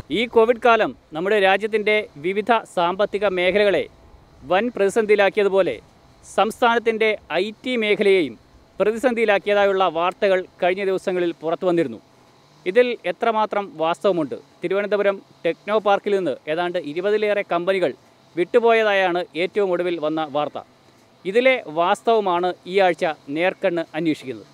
ഈ കോവിഡ് കാലം നമ്മുടെ രാജ്യത്തിൻ്റെ വിവിധ സാമ്പത്തിക മേഖലകളെ വൻ പ്രതിസന്ധിയിലാക്കിയതുപോലെ സംസ്ഥാനത്തിൻ്റെ ഐ ടി മേഖലയെയും പ്രതിസന്ധിയിലാക്കിയതായുള്ള വാർത്തകൾ കഴിഞ്ഞ ദിവസങ്ങളിൽ പുറത്തു വന്നിരുന്നു ഇതിൽ എത്രമാത്രം വാസ്തവമുണ്ട് തിരുവനന്തപുരം ടെക്നോ പാർക്കിൽ നിന്ന് ഏതാണ്ട് ഇരുപതിലേറെ കമ്പനികൾ വിട്ടുപോയതായാണ് ഏറ്റവും ഒടുവിൽ വന്ന വാർത്ത ഇതിലെ വാസ്തവമാണ് ഈ ആഴ്ച നേർക്കണ്ണ് അന്വേഷിക്കുന്നത്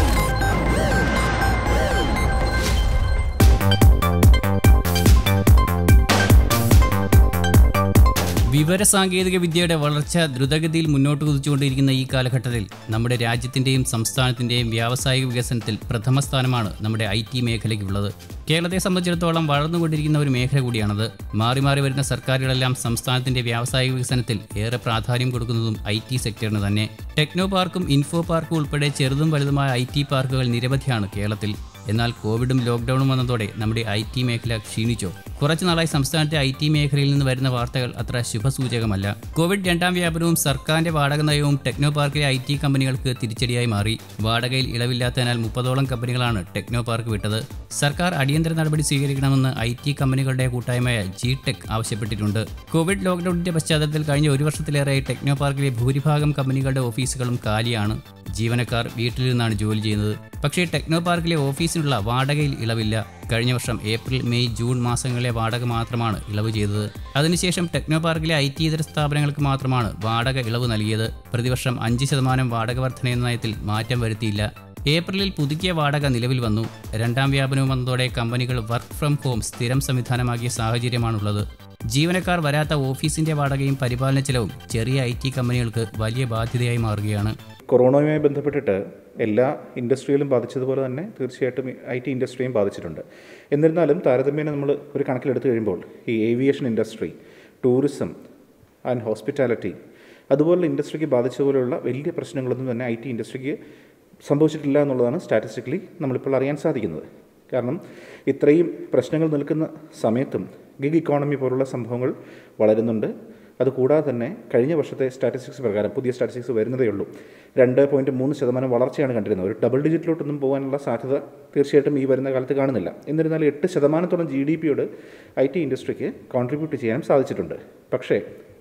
വിവരസാങ്കേതിക വിദ്യയുടെ വളർച്ച ദ്രുതഗതിയിൽ മുന്നോട്ട് കുതിച്ചുകൊണ്ടിരിക്കുന്ന ഈ കാലഘട്ടത്തിൽ നമ്മുടെ രാജ്യത്തിന്റെയും സംസ്ഥാനത്തിന്റെയും വ്യാവസായിക വികസനത്തിൽ പ്രഥമ സ്ഥാനമാണ് നമ്മുടെ ഐ ടി മേഖലയ്ക്കുള്ളത് കേരളത്തെ സംബന്ധിച്ചിടത്തോളം വളർന്നുകൊണ്ടിരിക്കുന്ന ഒരു മേഖല കൂടിയാണത് മാറി മാറി വരുന്ന സർക്കാരുകളെല്ലാം സംസ്ഥാനത്തിന്റെ വ്യാവസായിക വികസനത്തിൽ ഏറെ പ്രാധാന്യം കൊടുക്കുന്നതും ഐ ടി സെക്ടറിന് തന്നെ ടെക്നോ പാർക്കും ഇൻഫോ പാർക്കും ഉൾപ്പെടെ ചെറുതും വലുതുമായ ഐ ടി പാർക്കുകൾ നിരവധിയാണ് കേരളത്തിൽ എന്നാൽ കോവിഡും ലോക്ക്ഡൌണും വന്നതോടെ നമ്മുടെ ഐ ടി മേഖല ക്ഷീണിച്ചു കുറച്ചു നാളായി സംസ്ഥാനത്തെ ഐ ടി മേഖലയിൽ നിന്ന് വരുന്ന വാർത്തകൾ അത്ര ശുഭസൂചകമല്ല കോവിഡ് രണ്ടാം വ്യാപനവും സർക്കാരിന്റെ വാടക നയവും ടെക്നോ പാർക്കിലെ ഐ ടി കമ്പനികൾക്ക് തിരിച്ചടിയായി മാറി വാടകയിൽ ഇളവില്ലാത്തതിനാൽ മുപ്പതോളം കമ്പനികളാണ് ടെക്നോ പാർക്ക് വിട്ടത് സർക്കാർ അടിയന്തര നടപടി സ്വീകരിക്കണമെന്ന് ഐ ടി കമ്പനികളുടെ കൂട്ടായ്മയായ ജി ടെക് ആവശ്യപ്പെട്ടിട്ടുണ്ട് കോവിഡ് ലോക്ക്ഡൌണിന്റെ പശ്ചാത്തലത്തിൽ കഴിഞ്ഞ ഒരു വർഷത്തിലേറെയായി ടെക്നോ പാർക്കിലെ ഭൂരിഭാഗം കമ്പനികളുടെ ഓഫീസുകളും കാലിയാണ് ജീവനക്കാർ വീട്ടിലിരുന്നാണ് ജോലി ചെയ്യുന്നത് പക്ഷേ ടെക്നോ പാർക്കിലെ ഓഫീസിനുള്ള വാടകയിൽ ഇളവില്ല കഴിഞ്ഞ വർഷം ഏപ്രിൽ മെയ് ജൂൺ മാസങ്ങളിലെ വാടക മാത്രമാണ് ഇളവ് ചെയ്തത് അതിനുശേഷം ടെക്നോ പാർക്കിലെ ഐ ടി ഇതര സ്ഥാപനങ്ങൾക്ക് മാത്രമാണ് വാടക ഇളവ് നൽകിയത് പ്രതിവർഷം അഞ്ച് ശതമാനം വാടക വർധന എന്ന നയത്തിൽ മാറ്റം വരുത്തിയില്ല ഏപ്രിലിൽ പുതുക്കിയ വാടക നിലവിൽ വന്നു രണ്ടാം വ്യാപനവും വന്നതോടെ കമ്പനികൾ വർക്ക് ഫ്രം ഹോം സ്ഥിരം സംവിധാനമാക്കിയ സാഹചര്യമാണുള്ളത് ജീവനക്കാർ വരാത്ത ഓഫീസിന്റെ വാടകയും പരിപാലന ചെലവും ചെറിയ ഐ ടി കമ്പനികൾക്ക് വലിയ ബാധ്യതയായി മാറുകയാണ് കൊറോണയുമായി ബന്ധപ്പെട്ടിട്ട് എല്ലാ ഇൻഡസ്ട്രിയിലും ബാധിച്ചതുപോലെ തന്നെ തീർച്ചയായിട്ടും ഐ ടി ഇൻഡസ്ട്രിയും ബാധിച്ചിട്ടുണ്ട് എന്നിരുന്നാലും താരതമ്യേന നമ്മൾ ഒരു കണക്കിലെടുത്ത് കഴിയുമ്പോൾ ഈ aviation industry tourism and hospitality അതുപോലുള്ള ഇൻഡസ്ട്രിക്ക് ബാധിച്ചതുപോലെയുള്ള വലിയ പ്രശ്നങ്ങളൊന്നും തന്നെ ഐ ടി ഇൻഡസ്ട്രിക്ക് സംഭവിച്ചിട്ടില്ല എന്നുള്ളതാണ് സ്റ്റാറ്റിസ്റ്റിക്കലി നമ്മളിപ്പോൾ അറിയാൻ സാധിക്കുന്നത് കാരണം ഇത്രയും പ്രശ്നങ്ങൾ നിൽക്കുന്ന സമയത്തും ഗിഗ് ഇക്കോണമി പോലുള്ള സംഭവങ്ങൾ വളരുന്നുണ്ട് അതുകൂടാതെ തന്നെ കഴിഞ്ഞ വർഷത്തെ സ്റ്റാറ്റിസ്റ്റിക്സ് പ്രകാരം പുതിയ സ്റ്റാറ്റിസ്റ്റിക്സ് വരുന്നതേ ഉള്ളൂ രണ്ട് പോയിൻറ്റ് മൂന്ന് ശതമാനം വളർച്ചയാണ് കണ്ടിരുന്നത് ഒരു ഡബിൾ ഡിജിറ്റിലോട്ടൊന്നും പോകാനുള്ള സാധ്യത തീർച്ചയായിട്ടും ഈ വരുന്ന കാലത്ത് കാണുന്നില്ല എന്നിരുന്നാലും എട്ട് ശതമാനത്തോളം ജി ഡി പിയോട് ഐ ടി ഇൻഡസ്ട്രിക്ക് കോൺട്രിബ്യൂട്ട് ചെയ്യാനും സാധിച്ചിട്ടുണ്ട് പക്ഷേ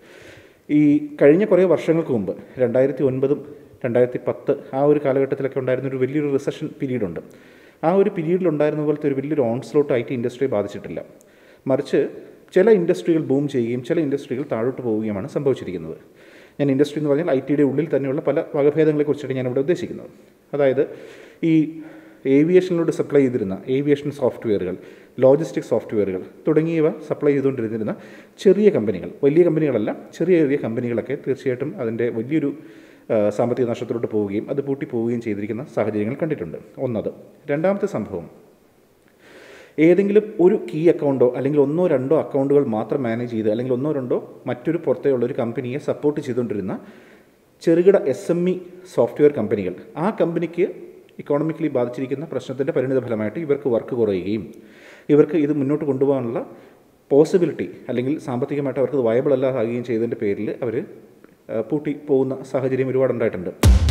ഈ കഴിഞ്ഞ കുറേ വർഷങ്ങൾക്ക് മുമ്പ് രണ്ടായിരത്തി ഒൻപതും രണ്ടായിരത്തി പത്ത് ആ ഒരു കാലഘട്ടത്തിലൊക്കെ ഉണ്ടായിരുന്ന ഒരു വലിയൊരു റിസഷൻ പീരീഡുണ്ട് ആ ഒരു പീരീഡിൽ ഉണ്ടായിരുന്ന പോലത്തെ ഒരു വലിയൊരു ഓൺസ്ലോട്ട് ഐ ടി ഇൻഡസ്ട്രിയെ ബാധിച്ചിട്ടില്ല മറിച്ച് ചില ഇൻഡസ്ട്രികൾ ബൂം ചെയ്യുകയും ചില ഇൻഡസ്ട്രികൾ താഴോട്ട് പോവുകയുമാണ് സംഭവിച്ചിരിക്കുന്നത് ഞാൻ ഇൻഡസ്ട്രി എന്ന് പറഞ്ഞാൽ ഐ ടിയുടെ ഉള്ളിൽ തന്നെയുള്ള പല വകഭേദങ്ങളെക്കുറിച്ചാണ് ഞാനിവിടെ ഉദ്ദേശിക്കുന്നത് അതായത് ഈ ഏവിയേഷനിലൂടെ സപ്ലൈ ചെയ്തിരുന്ന ഏവിയേഷൻ സോഫ്റ്റ്വെയറുകൾ ലോജിസ്റ്റിക് സോഫ്റ്റ്വെയറുകൾ തുടങ്ങിയവ സപ്ലൈ ചെയ്തുകൊണ്ടിരുന്നിരുന്ന ചെറിയ കമ്പനികൾ വലിയ കമ്പനികളല്ല ചെറിയ ചെറിയ കമ്പനികളൊക്കെ തീർച്ചയായിട്ടും അതിൻ്റെ വലിയൊരു ആ, സാമ്പത്തിക നഷ്ടത്തിലോട്ട് പോവുകയും അത് പൂട്ടി പോവുകയും ചെയ്തിരിക്കുന്ന സാഹചര്യങ്ങൾ കണ്ടിട്ടുണ്ട് ഒന്നത് രണ്ടാമത്തെ സംഭവം ഏതെങ്കിലും ഒരു കീ അക്കൗണ്ടോ അല്ലെങ്കിൽ ഒന്നോ രണ്ടോ അക്കൗണ്ടുകൾ മാത്രം മാനേജ് ചെയ്ത് അല്ലെങ്കിൽ ഒന്നോ രണ്ടോ മറ്റൊരു പുറത്തെയുള്ള ഒരു കമ്പനിയെ സപ്പോർട്ട് ചെയ്തുകൊണ്ടിരുന്ന ചെറുകിട എസ് എം ഇ സോഫ്റ്റ്വെയർ കമ്പനികൾ ആ കമ്പനിക്ക് ഇക്കോണമിക്കലി ബാധിച്ചിരിക്കുന്ന പ്രശ്നത്തിൻ്റെ പരിണിത ഫലമായിട്ട് ഇവർക്ക് വർക്ക് കുറയുകയും ഇവർക്ക് ഇത് മുന്നോട്ട് കൊണ്ടുപോകാനുള്ള പോസിബിലിറ്റി അല്ലെങ്കിൽ സാമ്പത്തികമായിട്ട് അവർക്ക് വയബിൾ അല്ലാതാകുകയും ചെയ്തതിൻ്റെ പേരിൽ അവർ പൂട്ടി പോകുന്ന സാഹചര്യം ഒരുപാടുണ്ടായിട്ടുണ്ട്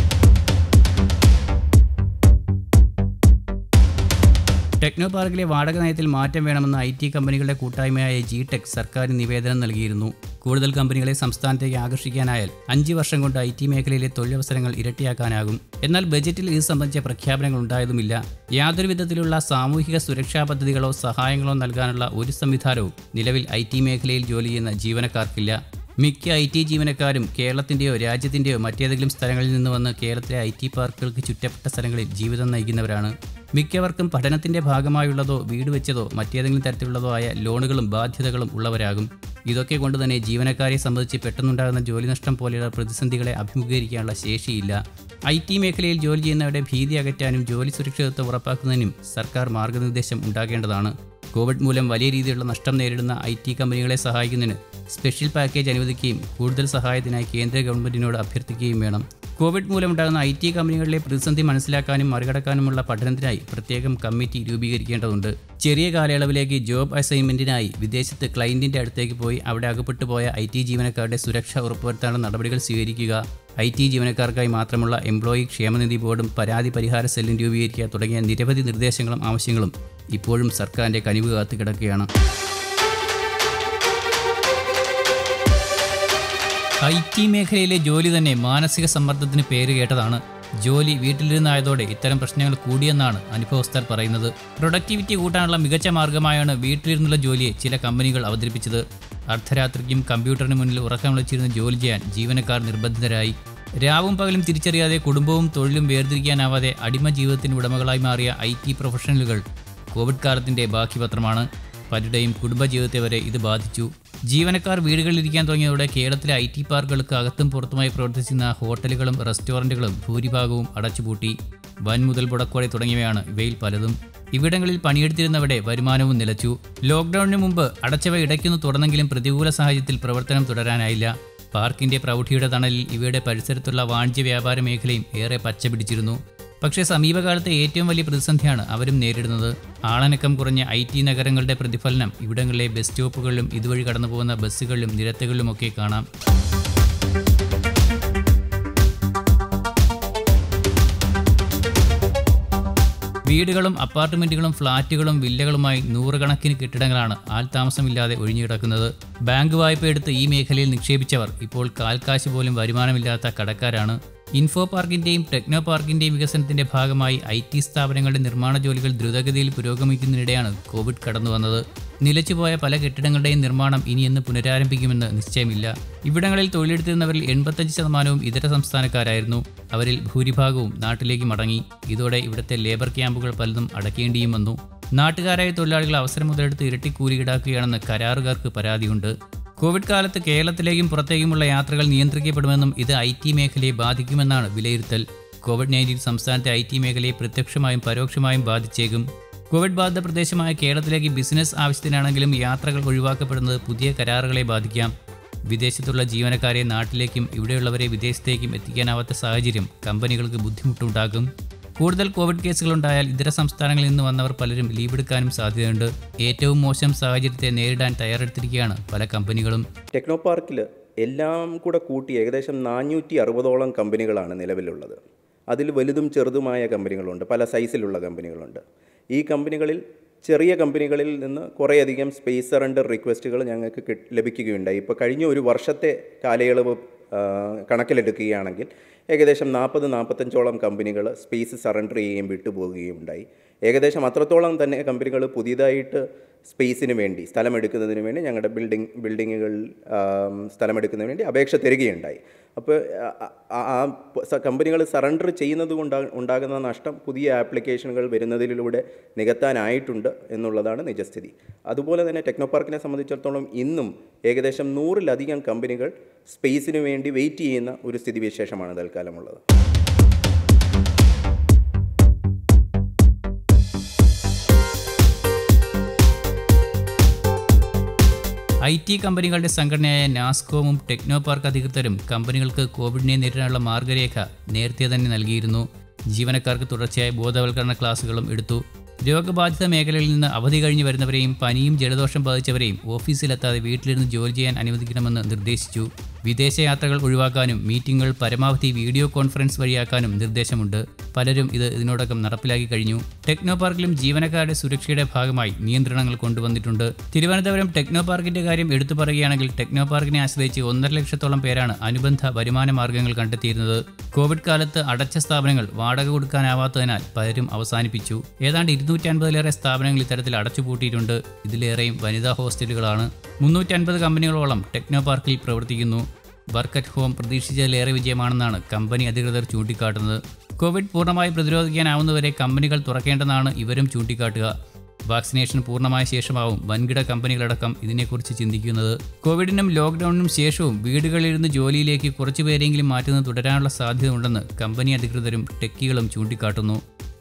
ടെക്നോ പാർക്കിലെ വാടക നയത്തിൽ മാറ്റം വേണമെന്ന് ഐ ടി കമ്പനികളുടെ കൂട്ടായ്മയായ ജി ടെക് സർക്കാരിന് നിവേദനം നൽകിയിരുന്നു കൂടുതൽ കമ്പനികളെ സംസ്ഥാനത്തേക്ക് ആകർഷിക്കാനായാൽ അഞ്ച് വർഷം കൊണ്ട് ഐ ടി മേഖലയിലെ തൊഴിലവസരങ്ങൾ ഇരട്ടിയാക്കാനാകും എന്നാൽ ബജറ്റിൽ ഇത് സംബന്ധിച്ച പ്രഖ്യാപനങ്ങൾ ഉണ്ടായതുമില്ല യാതൊരു വിധത്തിലുള്ള സാമൂഹിക സുരക്ഷാ പദ്ധതികളോ സഹായങ്ങളോ നൽകാനുള്ള ഒരു സംവിധാനവും നിലവിൽ ഐ ടി മേഖലയിൽ ജോലി ചെയ്യുന്ന ജീവനക്കാർക്കില്ല മിക്ക ഐ ടി ജീവനക്കാരും കേരളത്തിൻ്റെയോ രാജ്യത്തിൻ്റെയോ മറ്റേതെങ്കിലും സ്ഥലങ്ങളിൽ നിന്ന് വന്ന് കേരളത്തിലെ ഐ ടി പാർക്കുകൾക്ക് ചുറ്റപ്പെട്ട സ്ഥലങ്ങളിൽ ജീവിതം നയിക്കുന്നവരാണ് മിക്കവർക്കും പഠനത്തിന്റെ ഭാഗമായുള്ളതോ വീട് വെച്ചതോ മറ്റേതെങ്കിലും തരത്തിലുള്ളതോ ആയ ലോണുകളും ബാധ്യതകളും ഉള്ളവരാകും ഇതൊക്കെ കൊണ്ട് തന്നെ ജീവനക്കാരെ സംബന്ധിച്ച് പെട്ടെന്നുണ്ടാകുന്ന ജോലി നഷ്ടം പോലെയുള്ള പ്രതിസന്ധികളെ അഭിമുഖീകരിക്കാനുള്ള ശേഷിയില്ല ഐ ടി മേഖലയിൽ ജോലി ചെയ്യുന്നവരുടെ ഭീതി അകറ്റാനും ജോലി സുരക്ഷിതത്വം ഉറപ്പാക്കുന്നതിനും സർക്കാർ മാർഗനിർദ്ദേശം ഉണ്ടാകേണ്ടതാണ് കോവിഡ് മൂലം വലിയ രീതിയിലുള്ള നഷ്ടം നേരിടുന്ന ഐ ടി കമ്പനികളെ സഹായിക്കുന്നതിന് സ്പെഷ്യൽ പാക്കേജ് അനുവദിക്കുകയും കൂടുതൽ സഹായത്തിനായി കേന്ദ്ര ഗവൺമെന്റിനോട് അഭ്യർത്ഥിക്കുകയും വേണം കോവിഡ് മൂലമുണ്ടാകുന്ന ഐ ടി കമ്പനികളിലെ പ്രതിസന്ധി മനസ്സിലാക്കാനും മറികടക്കാനുമുള്ള പഠനത്തിനായി പ്രത്യേകം കമ്മിറ്റി രൂപീകരിക്കേണ്ടതുണ്ട് ചെറിയ കാലയളവിലേക്ക് ജോബ് അസൈൻമെന്റിനായി വിദേശത്ത് ക്ലയന്റിന്റെ അടുത്തേക്ക് പോയി അവിടെ അകപ്പെട്ടു പോയ ഐ ടി ജീവനക്കാരുടെ സുരക്ഷ ഉറപ്പുവരുത്താനുള്ള നടപടികൾ സ്വീകരിക്കുക ഐ ടി ജീവനക്കാർക്കായി മാത്രമുള്ള എംപ്ലോയി ക്ഷേമനിധി ബോർഡും പരാതി പരിഹാര സെല്ലും രൂപീകരിക്കുക തുടങ്ങിയ നിരവധി നിർദ്ദേശങ്ങളും ആവശ്യങ്ങളും ഇപ്പോഴും സർക്കാരിന്റെ കനിവ് കാത്തു കിടക്കുകയാണ് ഐ ടി മേഖലയിലെ ജോലി തന്നെ മാനസിക സമ്മർദ്ദത്തിന് പേര് കേട്ടതാണ് ജോലി വീട്ടിലിരുന്നായതോടെ ഇത്തരം പ്രശ്നങ്ങൾ കൂടിയെന്നാണ് അനുഭവസ്ഥർ പറയുന്നത് പ്രൊഡക്ടിവിറ്റി കൂട്ടാനുള്ള മികച്ച മാർഗമായാണ് വീട്ടിലിരുന്നുള്ള ജോലിയെ ചില കമ്പനികൾ അവതരിപ്പിച്ചത് അർദ്ധരാത്രിക്കും കമ്പ്യൂട്ടറിന് മുന്നിൽ ഉറക്കം വിളിച്ചിരുന്ന് ജോലി ചെയ്യാൻ ജീവനക്കാർ നിർബന്ധിതരായി രാവും പകലും തിരിച്ചറിയാതെ കുടുംബവും തൊഴിലും വേർതിരിക്കാനാവാതെ അടിമ ജീവിതത്തിന് ഉടമകളായി മാറിയ ഐ ടി പ്രൊഫഷണലുകൾ കോവിഡ് കാലത്തിന്റെ ബാക്കിപത്രമാണ് പലരുടെയും കുടുംബജീവിതത്തെ വരെ ഇത് ബാധിച്ചു ജീവനക്കാർ വീടുകളിലിരിക്കാൻ തുടങ്ങിയതോടെ കേരളത്തിലെ ഐ ടി പാർക്കുകൾക്ക് അകത്തും പുറത്തുമായി പ്രവർത്തിച്ചിരുന്ന ഹോട്ടലുകളും റെസ്റ്റോറൻറ്റുകളും ഭൂരിഭാഗവും അടച്ചുപൂട്ടി വൻ മുതൽ മുടക്കോടെ തുടങ്ങിയവയാണ് ഇവയിൽ പലതും ഇവിടങ്ങളിൽ പണിയെടുത്തിരുന്നവരുടെ വരുമാനവും നിലച്ചു ലോക്ക്ഡൌണിന് മുമ്പ് അടച്ചവ ഇടയ്ക്കൊന്ന് തുറന്നെങ്കിലും പ്രതികൂല സാഹചര്യത്തിൽ പ്രവർത്തനം തുടരാനായില്ല പാർക്കിന്റെ പ്രൗഢിയുടെ തണലിൽ ഇവയുടെ പരിസരത്തുള്ള വാണിജ്യ വ്യാപാര മേഖലയും ഏറെ പച്ചപിടിച്ചിരുന്നു പക്ഷേ സമീപകാലത്തെ ഏറ്റവും വലിയ പ്രതിസന്ധിയാണ് അവരും നേരിടുന്നത് ആളനക്കം കുറഞ്ഞ ഐ ടി നഗരങ്ങളുടെ പ്രതിഫലനം ഇവിടങ്ങളിലെ ബസ് സ്റ്റോപ്പുകളിലും ഇതുവഴി കടന്നുപോകുന്ന ബസ്സുകളിലും നിരത്തുകളിലുമൊക്കെ കാണാം വീടുകളും അപ്പാർട്ട്മെന്റുകളും ഫ്ളാറ്റുകളും വില്ലകളുമായി നൂറുകണക്കിന് കെട്ടിടങ്ങളാണ് ആൾതാമസമില്ലാതെ ഒഴിഞ്ഞുകിടക്കുന്നത് ബാങ്ക് വായ്പ എടുത്ത് ഈ മേഖലയിൽ നിക്ഷേപിച്ചവർ ഇപ്പോൾ കാൽക്കാശ് പോലും വരുമാനമില്ലാത്ത കടക്കാരാണ് ഇൻഫോ പാർക്കിന്റെയും ടെക്നോ പാർക്കിന്റെയും വികസനത്തിന്റെ ഭാഗമായി ഐ ടി സ്ഥാപനങ്ങളുടെ നിർമ്മാണ ജോലികൾ ദ്രുതഗതിയിൽ പുരോഗമിക്കുന്നതിനിടെയാണ് കോവിഡ് കടന്നു വന്നത് നിലച്ചുപോയ പല കെട്ടിടങ്ങളുടെയും നിർമ്മാണം ഇനിയെന്ന് പുനരാരംഭിക്കുമെന്ന് നിശ്ചയമില്ല ഇവിടങ്ങളിൽ തൊഴിലെടുത്തിരുന്നവരിൽ എൺപത്തഞ്ച് ശതമാനവും ഇതര സംസ്ഥാനക്കാരായിരുന്നു അവരിൽ ഭൂരിഭാഗവും നാട്ടിലേക്ക് മടങ്ങി ഇതോടെ ഇവിടുത്തെ ലേബർ ക്യാമ്പുകൾ പലതും അടയ്ക്കേണ്ടിയും വന്നു നാട്ടുകാരായ തൊഴിലാളികൾ അവസരം മുതലെടുത്ത് ഇരട്ടി കൂലി ഈടാക്കുകയാണെന്ന് കരാറുകാർക്ക് പരാതിയുണ്ട് കോവിഡ് കാലത്ത് കേരളത്തിലേക്കും പുറത്തേക്കുമുള്ള യാത്രകൾ നിയന്ത്രിക്കപ്പെടുമെന്നും ഇത് ഐ ടി മേഖലയെ ബാധിക്കുമെന്നാണ് വിലയിരുത്തൽ കോവിഡ് നയൻറ്റീൻ സംസ്ഥാനത്തെ ഐ ടി മേഖലയെ പ്രത്യക്ഷമായും പരോക്ഷമായും ബാധിച്ചേക്കും കോവിഡ് ബാധിത പ്രദേശമായ കേരളത്തിലേക്ക് ബിസിനസ് ആവശ്യത്തിനാണെങ്കിലും യാത്രകൾ ഒഴിവാക്കപ്പെടുന്നത് പുതിയ കരാറുകളെ ബാധിക്കാം വിദേശത്തുള്ള ജീവനക്കാരെ നാട്ടിലേക്കും ഇവിടെയുള്ളവരെ വിദേശത്തേക്കും എത്തിക്കാനാവാത്ത സാഹചര്യം കമ്പനികൾക്ക് ബുദ്ധിമുട്ടുണ്ടാക്കും കൂടുതൽ കോവിഡ് കേസുകളുണ്ടായാൽ ഇതര സംസ്ഥാനങ്ങളിൽ നിന്ന് വന്നവർ പലരും ലീവ് എടുക്കാനും സാധ്യതയുണ്ട് ഏറ്റവും മോശം സാഹചര്യത്തെ നേരിടാൻ തയ്യാറെടുത്തിരിക്കുകയാണ് പല കമ്പനികളും ടെക്നോ പാർക്കിൽ എല്ലാം കൂടെ കൂട്ടി ഏകദേശം നാനൂറ്റി അറുപതോളം കമ്പനികളാണ് നിലവിലുള്ളത് അതിൽ വലുതും ചെറുതുമായ കമ്പനികളുണ്ട് പല സൈസിലുള്ള കമ്പനികളുണ്ട് ഈ കമ്പനികളിൽ ചെറിയ കമ്പനികളിൽ നിന്ന് കുറേയധികം സ്പേസ് സറണ്ടർ റിക്വസ്റ്റുകൾ ഞങ്ങൾക്ക് കിട്ട് ലഭിക്കുകയുണ്ടായി ഇപ്പോൾ കഴിഞ്ഞ ഒരു വർഷത്തെ കാലയളവ് ആ, കണക്കിലെടുക്കുകയാണെങ്കിൽ ഏകദേശം നാൽപ്പത് നാൽപ്പത്തഞ്ചോളം കമ്പനികൾ സ്പേസ് സറണ്ടർ ചെയ്യുകയും വിട്ടുപോകുകയും ഉണ്ടായി ഏകദേശം അത്രത്തോളം തന്നെ കമ്പനികൾ പുതിയതായിട്ട് സ്പേസിന് വേണ്ടി സ്ഥലമെടുക്കുന്നതിന് വേണ്ടി ഞങ്ങളുടെ ബിൽഡിംഗ് ബിൽഡിങ്ങുകൾ സ്ഥലമെടുക്കുന്നതിന് വേണ്ടി അപേക്ഷ തരികയുണ്ടായി അപ്പോൾ ആ കമ്പനികൾ സറണ്ടർ ചെയ്യുന്നത് കൊണ്ട് ഉണ്ടാകുന്ന നഷ്ടം പുതിയ ആപ്ലിക്കേഷനുകൾ വരുന്നതിലൂടെ നികത്താനായിട്ടുണ്ട് എന്നുള്ളതാണ് നിജസ്ഥിതി അതുപോലെ തന്നെ ടെക്നോ പാർക്കിനെ സംബന്ധിച്ചിടത്തോളം ഇന്നും ഏകദേശം നൂറിലധികം കമ്പനികൾ സ്പേസിന് വേണ്ടി വെയിറ്റ് ചെയ്യുന്ന ഒരു സ്ഥിതിവിശേഷമാണ് തൽക്കാലമുള്ളത് ഐ ടി കമ്പനികളുടെ സംഘടനയായ നാസ്കോമും ടെക്നോ പാർക്ക് അധികൃതരും കമ്പനികൾക്ക് കോവിഡിനെ നേരിടാനുള്ള മാർഗരേഖ നേരത്തെ തന്നെ നൽകിയിരുന്നു ജീവനക്കാർക്ക് തുടർച്ചയായ ബോധവൽക്കരണ ക്ലാസുകളും എടുത്തു രോഗബാധിത മേഖലകളിൽ നിന്ന് അവധി കഴിഞ്ഞ് വരുന്നവരെയും പനിയും ജലദോഷം ബാധിച്ചവരെയും ഓഫീസിലെത്താതെ വീട്ടിലിരുന്ന് ജോലി ചെയ്യാൻ അനുവദിക്കണമെന്ന് നിർദ്ദേശിച്ചു വിദേശയാത്രകൾ ഒഴിവാക്കാനും മീറ്റിംഗുകൾ പരമാവധി വീഡിയോ കോൺഫറൻസ് വഴിയാക്കാനും നിർദ്ദേശമുണ്ട് പലരും ഇത് ഇതിനോടകം നടപ്പിലാക്കി കഴിഞ്ഞു ടെക്നോ പാർക്കിലും ജീവനക്കാരുടെ സുരക്ഷയുടെ ഭാഗമായി നിയന്ത്രണങ്ങൾ കൊണ്ടുവന്നിട്ടുണ്ട് തിരുവനന്തപുരം ടെക്നോ പാർക്കിന്റെ കാര്യം എടുത്തു പറയുകയാണെങ്കിൽ ടെക്നോ പാർക്കിനെ ആശ്രയിച്ച് ഒന്നര ലക്ഷത്തോളം പേരാണ് അനുബന്ധ വരുമാന മാർഗങ്ങൾ കണ്ടെത്തിയിരുന്നത് കോവിഡ് കാലത്ത് അടച്ച സ്ഥാപനങ്ങൾ വാടക കൊടുക്കാനാവാത്തതിനാൽ പലരും അവസാനിപ്പിച്ചു ഏതാണ്ട് ഇരുന്നൂറ്റി അൻപതിലേറെ സ്ഥാപനങ്ങൾ ഇത്തരത്തിൽ അടച്ചുപൂട്ടിയിട്ടുണ്ട് ഇതിലേറെയും വനിതാ ഹോസ്റ്റലുകളാണ് മുന്നൂറ്റി അൻപത് കമ്പനികളോളം ടെക്നോ പാർക്കിൽ പ്രവർത്തിക്കുന്നു വർക്ക് അറ്റ് ഹോം പ്രതീക്ഷിച്ചതിലേറെ വിജയമാണെന്നാണ് കമ്പനി അധികൃതർ ചൂണ്ടിക്കാട്ടുന്നത് കോവിഡ് പൂർണ്ണമായി പ്രതിരോധിക്കാനാവുന്നവരെ കമ്പനികൾ തുറക്കേണ്ടെന്നാണ് ഇവരും ചൂണ്ടിക്കാട്ടുക വാക്സിനേഷൻ പൂർണ്ണമായ ശേഷമാവും വൻകിട കമ്പനികളടക്കം ഇതിനെക്കുറിച്ച് ചിന്തിക്കുന്നത് കോവിഡിനും ലോക്ക്ഡൌണിനും ശേഷവും വീടുകളിലിരുന്ന് ജോലിയിലേക്ക് കുറച്ചു പേരെങ്കിലും മാറ്റുന്നത് തുടരാനുള്ള സാധ്യത ഉണ്ടെന്ന് കമ്പനി അധികൃതരും ടെക്കികളും ചൂണ്ടിക്കാട്ടുന്നു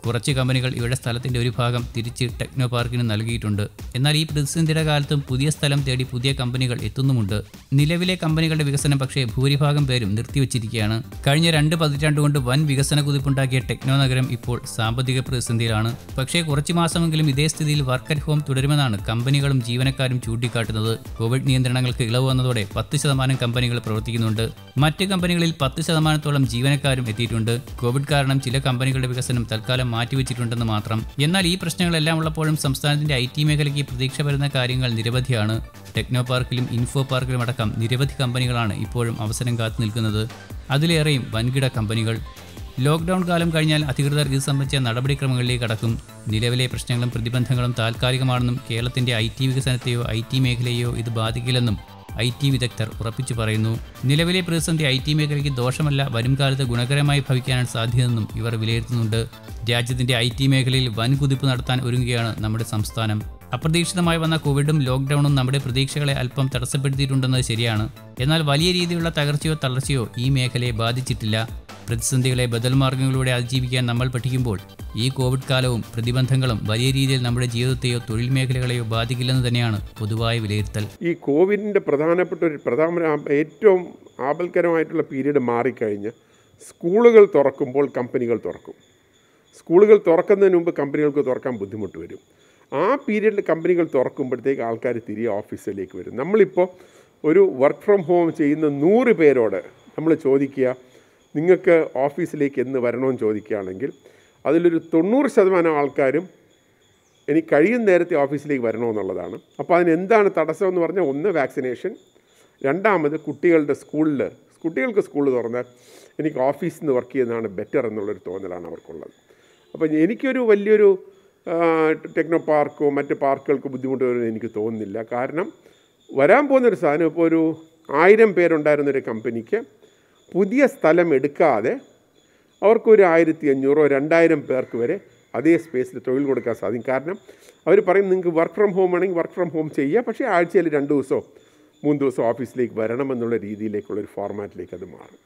കുറച്ച് കമ്പനികൾ ഇവരുടെ സ്ഥലത്തിന്റെ ഒരു ഭാഗം തിരിച്ച് ടെക്നോ പാർക്കിന് നൽകിയിട്ടുണ്ട് എന്നാൽ ഈ പ്രതിസന്ധിയുടെ കാലത്തും പുതിയ സ്ഥലം തേടി പുതിയ കമ്പനികൾ എത്തുന്നുമുണ്ട് നിലവിലെ കമ്പനികളുടെ വികസനം പക്ഷേ ഭൂരിഭാഗം പേരും നിർത്തിവച്ചിരിക്കുകയാണ് കഴിഞ്ഞ രണ്ട് പതിറ്റാണ്ട് കൊണ്ട് വൻ വികസന കുതിപ്പുണ്ടാക്കിയ ടെക്നോ നഗരം ഇപ്പോൾ സാമ്പത്തിക പ്രതിസന്ധിയിലാണ് പക്ഷേ കുറച്ച് മാസമെങ്കിലും ഇതേ സ്ഥിതിയിൽ വർക്ക് അറ്റ് ഹോം തുടരുമെന്നാണ് കമ്പനികളും ജീവനക്കാരും ചൂണ്ടിക്കാട്ടുന്നത് കോവിഡ് നിയന്ത്രണങ്ങൾക്ക് ഇളവ് വന്നതോടെ പത്ത് ശതമാനം കമ്പനികൾ പ്രവർത്തിക്കുന്നുണ്ട് മറ്റ് കമ്പനികളിൽ പത്ത് ശതമാനത്തോളം ജീവനക്കാരും എത്തിയിട്ടുണ്ട് കോവിഡ് കാരണം ചില കമ്പനികളുടെ വികസനം തൽക്കാലം മാറ്റിവെച്ചിട്ടുണ്ടെന്ന് മാത്രം എന്നാൽ ഈ പ്രശ്നങ്ങളെല്ലാം ഉള്ളപ്പോഴും സംസ്ഥാനത്തിന്റെ ഐ ടി മേഖലയ്ക്ക് പ്രതീക്ഷ വരുന്ന കാര്യങ്ങൾ നിരവധിയാണ് ടെക്നോ പാർക്കിലും ഇൻഫോ പാർക്കിലും അടക്കം നിരവധി കമ്പനികളാണ് ഇപ്പോഴും അവസരം കാത്തു നിൽക്കുന്നത് അതിലേറെയും വൻകിട കമ്പനികൾ ലോക്ക്ഡൌൺ കാലം കഴിഞ്ഞാൽ അധികൃതർ ഇത് സംബന്ധിച്ച നടപടിക്രമങ്ങളിലേക്ക് കടക്കും നിലവിലെ പ്രശ്നങ്ങളും പ്രതിബന്ധങ്ങളും താൽക്കാലികമാണെന്നും കേരളത്തിന്റെ ഐ ടി വികസനത്തെയോ ഐ ടി മേഖലയെയോ ഇത് ബാധിക്കില്ലെന്നും ഐ ടി വിദഗ്ധർ ഉറപ്പിച്ചു പറയുന്നു നിലവിലെ പ്രതിസന്ധി ഐ ടി മേഖലയ്ക്ക് ദോഷമല്ല വരും കാലത്ത് ഗുണകരമായി ഭവിക്കാനാണ് സാധ്യതയെന്നും ഇവർ വിലയിരുത്തുന്നുണ്ട് രാജ്യത്തിന്റെ ഐ ടി മേഖലയിൽ വൻ കുതിപ്പ് നടത്താൻ ഒരുങ്ങുകയാണ് നമ്മുടെ സംസ്ഥാനം അപ്രതീക്ഷിതമായി വന്ന കോവിഡും ലോക്ക്ഡൌണും നമ്മുടെ പ്രതീക്ഷകളെ അല്പം തടസ്സപ്പെടുത്തിയിട്ടുണ്ടെന്നത് ശരിയാണ് എന്നാൽ വലിയ രീതിയിലുള്ള തകർച്ചയോ തളർച്ചയോ ഈ മേഖലയെ ബാധിച്ചിട്ടില്ല പ്രതിസന്ധികളെ ബദൽ മാർഗങ്ങളിലൂടെ അതിജീവിക്കാൻ നമ്മൾ പഠിക്കുമ്പോൾ ഈ കോവിഡ് കാലവും പ്രതിബന്ധങ്ങളും വലിയ രീതിയിൽ നമ്മുടെ ജീവിതത്തെയോ തൊഴിൽ മേഖലകളെയോ ബാധിക്കില്ലെന്ന് തന്നെയാണ് പൊതുവായ വിലയിരുത്തൽ ഈ കോവിഡിൻ്റെ പ്രധാനപ്പെട്ട ഒരു പ്രധാന ഏറ്റവും ആപൽക്കരമായിട്ടുള്ള പീരീഡ് മാറിക്കഴിഞ്ഞ് സ്കൂളുകൾ തുറക്കുമ്പോൾ കമ്പനികൾ തുറക്കും സ്കൂളുകൾ തുറക്കുന്നതിന് മുമ്പ് കമ്പനികൾക്ക് തുറക്കാൻ ബുദ്ധിമുട്ട് വരും ആ പീരീഡിൽ കമ്പനികൾ തുറക്കുമ്പോഴത്തേക്ക് ആൾക്കാർ തിരികെ ഓഫീസിലേക്ക് വരും നമ്മളിപ്പോൾ ഒരു വർക്ക് ഫ്രം ഹോം ചെയ്യുന്ന നൂറ് പേരോട് നമ്മൾ ചോദിക്കുക നിങ്ങൾക്ക് ഓഫീസിലേക്ക് എന്ന് വരണമെന്ന് ചോദിക്കുകയാണെങ്കിൽ അതിലൊരു തൊണ്ണൂറ് ശതമാനം ആൾക്കാരും എനിക്ക് കഴിയുന്ന നേരത്തെ ഓഫീസിലേക്ക് വരണമെന്നുള്ളതാണ് അപ്പോൾ അതിന് എന്താണ് തടസ്സം എന്ന് പറഞ്ഞാൽ ഒന്ന് വാക്സിനേഷൻ രണ്ടാമത് കുട്ടികളുടെ സ്കൂളിൽ കുട്ടികൾക്ക് സ്കൂൾ തുറന്നാൽ എനിക്ക് ഓഫീസിൽ നിന്ന് വർക്ക് ചെയ്യുന്നതാണ് ബെറ്റർ എന്നുള്ളൊരു തോന്നലാണ് അവർക്കുള്ളത് അപ്പോൾ എനിക്കൊരു വലിയൊരു ആ, ടെക്നോ പാർക്കോ മറ്റ് പാർക്കുകൾക്കോ ബുദ്ധിമുട്ട് വരുമെന്ന് എനിക്ക് തോന്നുന്നില്ല കാരണം വരാൻ പോകുന്നൊരു സാധനം ഇപ്പോൾ ഒരു ആയിരം പേരുണ്ടായിരുന്നൊരു കമ്പനിക്ക് പുതിയ സ്ഥലം എടുക്കാതെ അവർക്കൊരു ആയിരത്തി അഞ്ഞൂറോ രണ്ടായിരം പേർക്ക് വരെ അതേ സ്പേസിൽ തൊഴിൽ കൊടുക്കാൻ സാധിക്കും കാരണം അവർ പറയും നിങ്ങൾക്ക് വർക്ക് ഫ്രം ഹോം ആണെങ്കിൽ വർക്ക് ഫ്രം ഹോം ചെയ്യുക പക്ഷേ ആഴ്ചയിൽ രണ്ട് ദിവസമോ മൂന്ന് ദിവസം ഓഫീസിലേക്ക് വരണം എന്നുള്ള രീതിയിലേക്കുള്ള ഒരു ഫോർമാറ്റിലേക്ക് അത് മാറും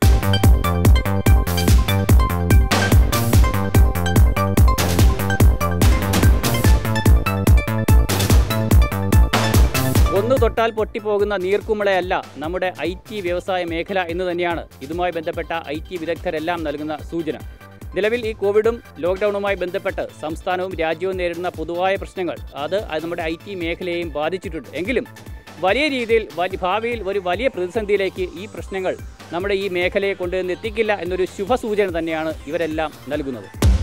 ഒന്ന് തൊട്ടാൽ പൊട്ടിപ്പോകുന്ന നീർക്കുമിളയല്ല നമ്മുടെ ഐ ടി വ്യവസായ മേഖല എന്ന് തന്നെയാണ് ഇതുമായി ബന്ധപ്പെട്ട ഐ ടി വിദഗ്ധരെല്ലാം നൽകുന്ന സൂചന നിലവിൽ ഈ കോവിഡും ലോക്ക്ഡൗണുമായി ബന്ധപ്പെട്ട് സംസ്ഥാനവും രാജ്യവും നേരിടുന്ന പൊതുവായ പ്രശ്നങ്ങൾ അത് അത് നമ്മുടെ ഐ ടി മേഖലയെയും ബാധിച്ചിട്ടുണ്ട് എങ്കിലും വലിയ രീതിയിൽ വലി- ഭാവിയിൽ ഒരു വലിയ പ്രതിസന്ധിയിലേക്ക് ഈ പ്രശ്നങ്ങൾ നമ്മുടെ ഈ മേഖലയെ കൊണ്ടുവന്ന് എത്തിക്കില്ല എന്നൊരു ശുഭസൂചന തന്നെയാണ് ഇവരെല്ലാം നൽകുന്നത്